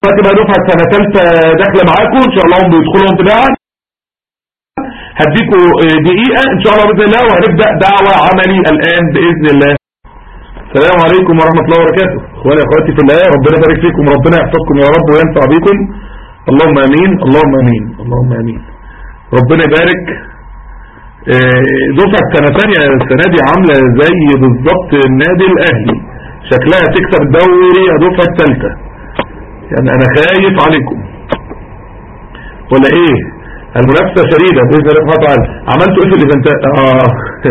دلوقتي بقى دفعه سنه ثالثه داخله معاكم ان شاء الله هم بيدخلوا انطباعا هديكوا آه، دقيقه ان شاء الله باذن الله وهنبدا دعوه عملي الان باذن الله السلام عليكم ورحمه الله وبركاته اخواني واخواتي في الله ربنا يبارك فيكم ربنا يحفظكم يا رب وينفع بكم اللهم امين اللهم امين اللهم امين ربنا يبارك آه، دفعه سنه ثانيه السنه دي عامله زي بالظبط النادي الاهلي شكلها تكسب دوري يا دفعه ثالثه يعني انا خايف عليكم ولا ايه المنافسه شديده باذن الله سبحانه وتعالى عملتوا ايه في الايفنتات اه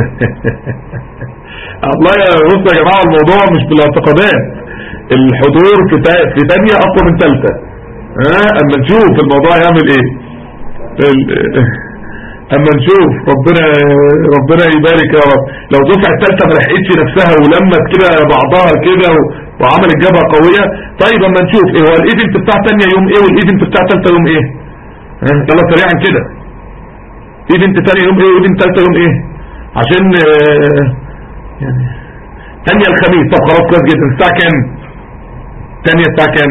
الله يا بص يا جماعه الموضوع مش بالانتقادات الحضور في تا- في ثانيه اقوى من ثالثه ها اما نشوف الموضوع هيعمل ايه ال- اما نشوف ربنا ربنا يبارك يا رب لو دفعه الثالثه ما لحقتش نفسها ولمت كده بعضها كده و- وعملت جبهه قويه طيب اما نشوف ايه هو الايفنت بتاع ثانيه يوم ايه والايفنت بتاع ثالثه يوم ايه ها يلا سريعا كده ايفنت ثاني يوم ايه وايفنت ثالثه يوم ايه عشان آه، يعني ثانيه الخميس طب خلاص كويس جدا الساعه كام ثانيه الساعه كام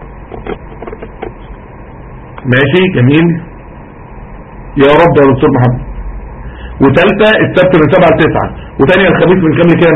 ماشي جميل يا رب يا دكتور محمد وثالثه السبت من 7 ل 9 وثانيه الخميس من كام لكام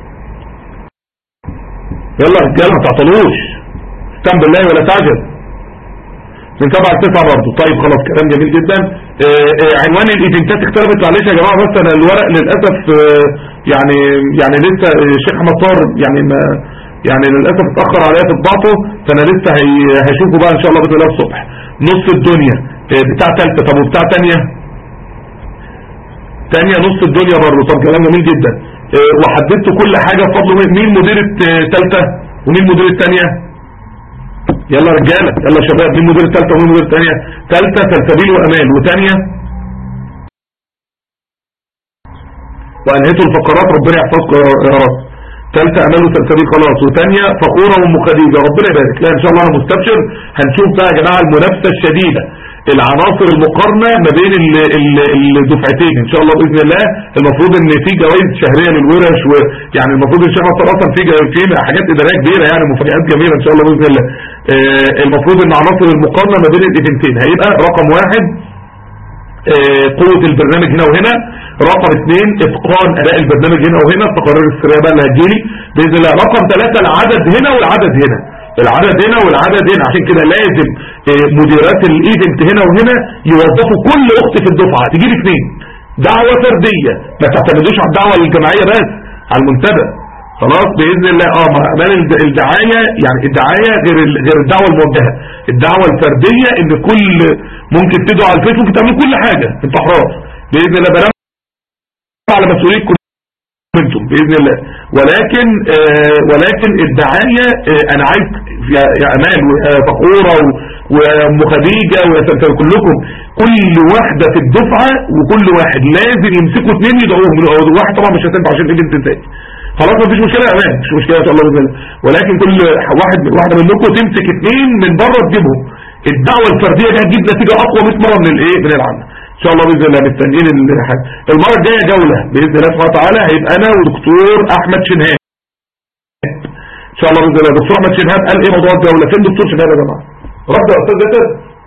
يلا يا رجاله ما تعطلوش استم بالله ولا تعجل من 7 ل 9 برضه طيب خلاص كلام جميل جدا آه، آه، عنوان الايفنتات اختلفت معلش يا جماعه بس انا الورق للاسف آه، يعني يعني لسه آه، الشيخ احمد طاهر يعني ما يعني للاسف اتاخر عليا في طباعته فانا لسه هي هشوفه بقى ان شاء الله باذن الله الصبح نص الدنيا آه، بتاع ثالثه طب وبتاع ثانيه تانية نص الدنيا برضه طب كلام جميل جدا آه، وحددت كل حاجة بفضل مين مين مديرة آه، تالتة ومين مديرة تانية يلا رجالة يلا يا شباب مين مديرة تالتة ومين مديرة تانية تالتة سلسبيل وأمان وتانية وأنهيتوا الفقرات ربنا يحفظكم يا يا رب تالتة أمان وسلسبيل خلاص وتانية فخورة وأم خديجة ربنا يبارك لا إن شاء الله أنا مستبشر هنشوف بقى يا جماعة المنافسة الشديدة العناصر المقارنة ما بين ال- ال- الدفعتين ان شاء الله باذن الله المفروض ان في جوائز شهريه للورش ويعني المفروض ان شاء الله اصلا في جا- في حاجات اداريه كبيره يعني مفاجآت جميله ان شاء الله باذن الله آه، المفروض ان عناصر المقارنه ما بين الايفنتين هيبقى رقم واحد آه، قوة البرنامج هنا وهنا رقم اثنين اتقان اداء البرنامج هنا وهنا التقارير السرية بقى اللي هتجيلي باذن الله رقم ثلاثة العدد هنا والعدد هنا العدد هنا والعدد هنا عشان كده لازم آه، مديرات الايفنت هنا وهنا يوظفوا كل اخت في الدفعة تجيب اثنين دعوة فردية ما تعتمدوش على الدعوة الجماعية بس على المنتدى خلاص باذن الله اه ما اعمال الد- الدعايه يعني الدعايه غير ال- غير الدعوه الموجهه الدعوه الفرديه ان كل ممكن تدعوا على الفيسبوك تعملوا كل حاجه انت حراس باذن الله بنام على مسؤوليتكم انتم باذن الله ولكن آه ولكن الدعايه آه انا عايز يا, يا امان ويا فخوره و- وام خديجه ويا سلسله كلكم كل واحده في الدفعه وكل واحد لازم يمسكوا اثنين يدعوهم واحد طبعا مش هتنفع عشان الايفنت انتهت خلاص مفيش مشكله يا امان مش مشكله ان شاء الله باذن الله ولكن كل واحد واحده منكم تمسك اثنين من بره تجيبهم الدعوه الفرديه دي هتجيب نتيجه اقوى 100 مره من الايه من العامه ان شاء الله باذن الله مستنيين الحاجه المره الجايه جوله باذن الله سبحانه وتعالى هيبقى انا ودكتور احمد شنهاب ان شاء الله باذن الله دكتور احمد شنهاب قال ايه موضوع الجوله فين دكتور شنهاب يا جماعه رد يا استاذ ياسر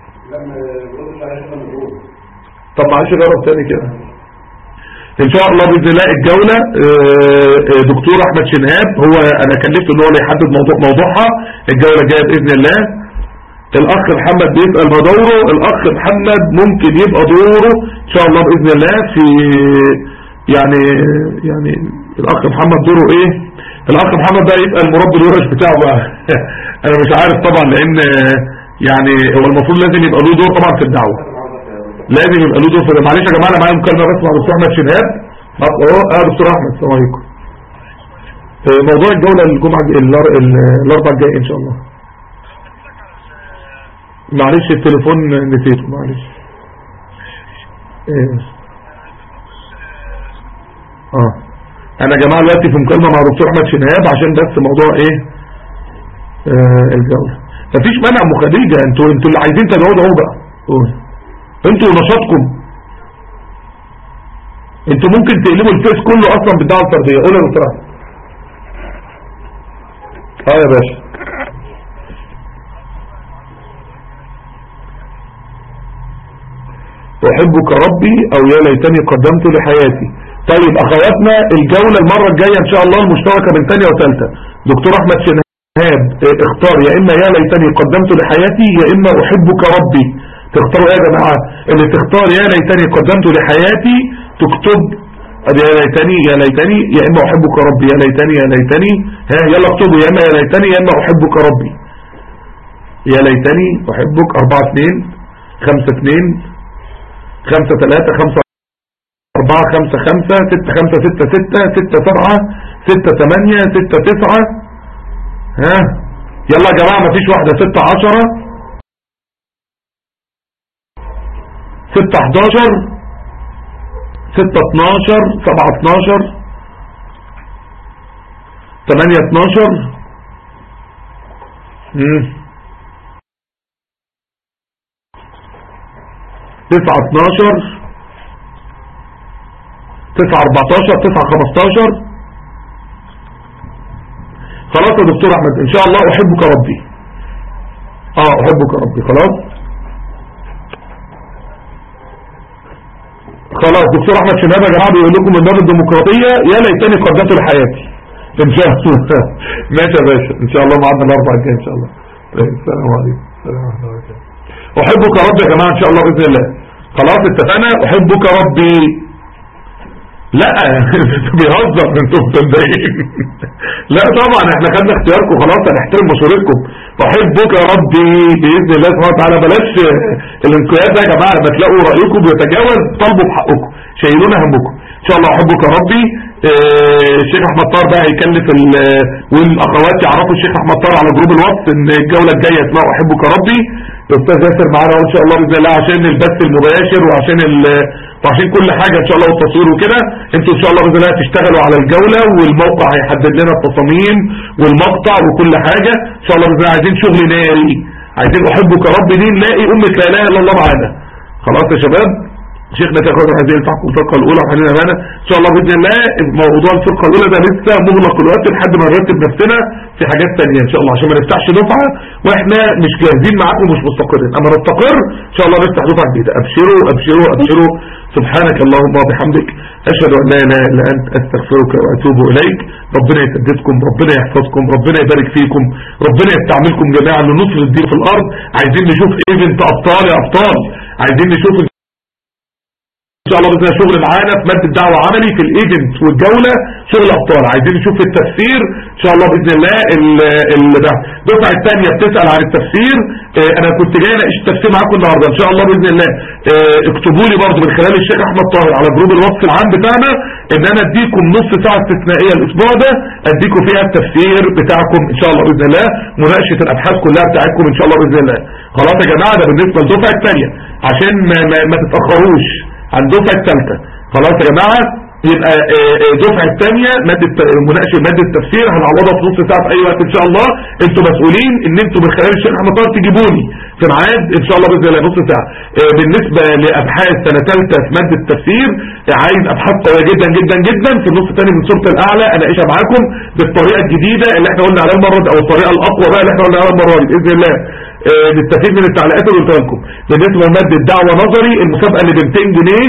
طب معلش جرب تاني كده ان شاء الله باذن الله الجوله آه، آه، دكتور احمد شنهاب هو انا كلفته ان هو اللي يحدد موضوع موضوعها الجوله الجايه باذن الله الاخ محمد بيسال ما دوره الاخ محمد ممكن يبقى دوره ان شاء الله باذن الله في يعني يعني الاخ محمد دوره ايه الاخ محمد بقى يبقى المربي الورش بتاعه بقى انا مش عارف طبعا لان آه، يعني هو المفروض لازم يبقى له دور طبعا في الدعوه لازم يبقى له دور في الدعوة. معلش يا جماعه انا معايا مكالمه بس مع دكتور احمد شنهاب اهو اه دكتور احمد السلام عليكم آه، موضوع الجوله الجمعه الج- الار- ال- الاربعاء الجاي ان شاء الله معلش التليفون نسيته معلش ايه اه انا يا جماعه دلوقتي في مكالمه مع دكتور احمد شنهاب عشان بس موضوع ايه آه الجوله مفيش مانع ام خديجه انتوا انتوا اللي عايزين تدعوا اهو بقى قول. انتوا ونشاطكم انتوا ممكن تقلبوا الفيس كله اصلا بالدعوه الفرديه قول يا دكتور احمد اه يا باشا احبك ربي او يا ليتني قدمت لحياتي طيب اخواتنا الجولة المرة الجاية ان شاء الله المشتركة بين ثانية وثالثة دكتور احمد شنهاب اه، اختار يا اما يا ليتني قدمت لحياتي يا اما احبك ربي تختاروا ايه يا جماعة اللي تختار يا ليتني قدمت لحياتي تكتب يا ليتني يا ليتني يا اما احبك ربي يا ليتني يا ليتني ها يلا اكتبوا يا اما يا ليتني يا اما احبك ربي يا ليتني احبك 4 2 5 2 5 3 5 4 5 5 6 5 6 6 6 7 6 8 6 9 ها يلا يا جماعة مفيش واحدة 6 10 6 11 6 12 7 12 8 12 مم. 9 12 9 14 9 15 خلاص يا دكتور احمد ان شاء الله احبك ربي اه احبك ربي خلاص خلاص دكتور احمد شناب يا جماعه بيقول لكم من باب الديمقراطيه يا ليتني قدمت لحياتي ان شاء الله ماشي يا باشا ان شاء الله معنا الاربع الجاي ان شاء الله طيب، السلام عليكم السلام عليكم احبك ربي يا جماعه ان شاء الله باذن الله خلاص اتفقنا احبك ربي لا بيهزر انتم متضايقين لا طبعا احنا خدنا اختياركم خلاص هنحترم مشورتكم احبك يا ربي باذن الله سبحانه وتعالى بلاش الانقياد ده يا جماعه لما تلاقوا رايكم بيتجاوز طالبوا بحقكم شايلونا همكم ان شاء الله احبك يا ربي اه الشيخ احمد طاهر بقى هيكلف والاخوات يعرفوا الشيخ احمد طاهر على جروب الواتس ان الجوله الجايه اسمها احبك يا ربي الاستاذ ياسر معانا ان شاء الله باذن الله عشان البث المباشر وعشان وعشان كل حاجة ان شاء الله والتصوير وكده انتوا ان شاء الله باذن الله تشتغلوا على الجولة والموقع هيحدد لنا التصاميم والمقطع وكل حاجة ان شاء الله باذن الله عايزين شغل ناري عايزين احبك يا رب دي نلاقي امة لا اله الا الله معانا خلاص يا شباب شيخنا تاخد هذه الفرقة الفرقة الاولى وحنين امانة ان شاء الله باذن الله موضوع الفرقة الاولى ده لسه مغلق الوقت لحد ما نرتب نفسنا في حاجات تانية ان شاء الله عشان ما نفتحش دفعة واحنا مش جاهزين معاكم ومش مستقرين اما نستقر ان شاء الله نفتح دفعة جديدة ابشروا ابشروا ابشروا سبحانك اللهم وبحمدك اشهد ان لا اله الا انت استغفرك واتوب اليك ربنا يسددكم ربنا يحفظكم ربنا يبارك فيكم ربنا يستعملكم جميعا لنصر الدين في الارض عايزين نشوف ايفنت ابطال يا ابطال عايزين نشوف ان شاء الله باذن الله شغل معانا في ماده دعوه عملي في الايفنت والجوله شغل ابطال عايزين نشوف التفسير ان شاء الله باذن الله الدفعه الثانيه بتسال عن التفسير اه انا كنت جاي اناقش التفسير معاكم النهارده ان شاء الله باذن الله اه اكتبوا لي برضه من خلال الشيخ احمد طاهر على جروب الواتس العام بتاعنا ان انا اديكم نص ساعه استثنائيه الاسبوع ده اديكم فيها التفسير بتاعكم ان شاء الله باذن الله مناقشه الابحاث كلها بتاعتكم ان شاء الله باذن الله خلاص يا جماعه ده بالنسبه للدفعه الثانيه عشان ما, ما, ما تتاخروش عن الدفعه الثالثه خلاص يا جماعه يبقى الدفعه الثانيه ماده مناقشه ماده التفسير هنعوضها في نص ساعه في اي وقت ان شاء الله انتوا مسؤولين ان انتوا من خلال الشيخ احمد طاهر تجيبوني في ميعاد ان شاء الله باذن الله نص ساعه بالنسبه لابحاث سنه ثالثه في ماده التفسير عايز ابحاث قويه جدا جدا جدا في النص الثاني من سوره الاعلى اناقشها معاكم بالطريقه الجديده اللي احنا قلنا عليها المره دي او الطريقه الاقوى بقى اللي احنا قلنا عليها المره دي باذن الله نستفيد من التعليقات اللي قلتها لكم بالنسبه لماده دعوه نظري المسابقه اللي ب 200 جنيه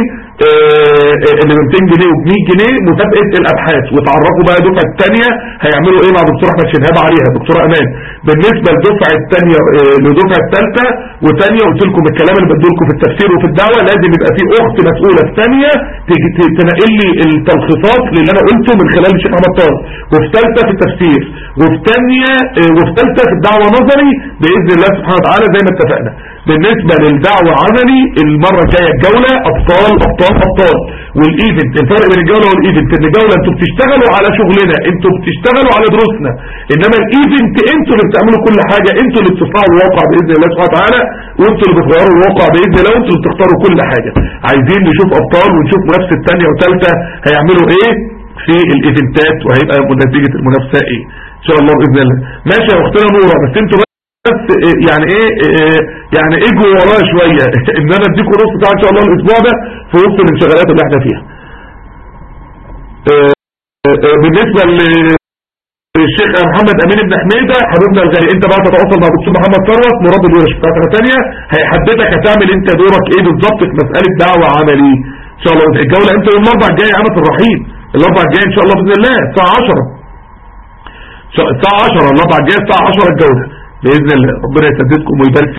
اللي ب 200 جنيه وب 100 جنيه مسابقه الابحاث وتعرفوا بقى الدفعه الثانيه هيعملوا ايه مع دكتور احمد شنهاب عليها دكتوره امان بالنسبه للدفعه الثانيه للدفعه الثالثه وثانيه قلت لكم الكلام اللي بديه لكم في التفسير وفي الدعوه لازم يبقى في اخت مسؤوله في ثانيه تنقل لي التلخيصات اللي انا قلته من خلال الشيخ احمد طارق وفي ثالثه في التفسير وفي ثانيه وفي ثالثه في الدعوه نظري باذن الله سبحانه وتعالى زي ما اتفقنا بالنسبة للدعوة عملي المرة الجاية الجولة ابطال ابطال ابطال والايفنت الفرق بين الجولة والايفنت ان الجولة انتوا بتشتغلوا على شغلنا انتوا بتشتغلوا على دروسنا انما الايفنت انتوا اللي بتعملوا كل حاجة انتوا اللي بتصنعوا الواقع باذن الله سبحانه وتعالى وانتوا اللي بتغيروا الواقع باذن الله وانتوا اللي بتختاروا كل حاجة عايزين نشوف ابطال ونشوف منافسة الثانية وثالثة هيعملوا ايه في الايفنتات وهيبقى نتيجة المنافسة ايه ان شاء الله باذن الله ماشي يا اختنا نورة بس انتوا بس يعني ايه يعني اجوا ورايا شوية ان انا اديكم نص ساعة ان شاء الله الاسبوع ده في وسط الانشغالات اللي احنا فيها بالنسبة الشيخ محمد امين بن حميدة حبيبنا الغالي انت بقى تتواصل مع دكتور محمد ثروت مراد الورش بتاعتنا ثانيه هيحددك هتعمل انت دورك ايه بالظبط في مساله دعوه عملي ان شاء الله الجوله امتى يوم الاربعاء الجاي يا عمة الرحيم الاربعاء الجاي ان شاء الله باذن الله الساعه 10 الساعه 10 الاربعاء الجاي الساعه 10 الجوله باذن الله ربنا يسددكم ويبارك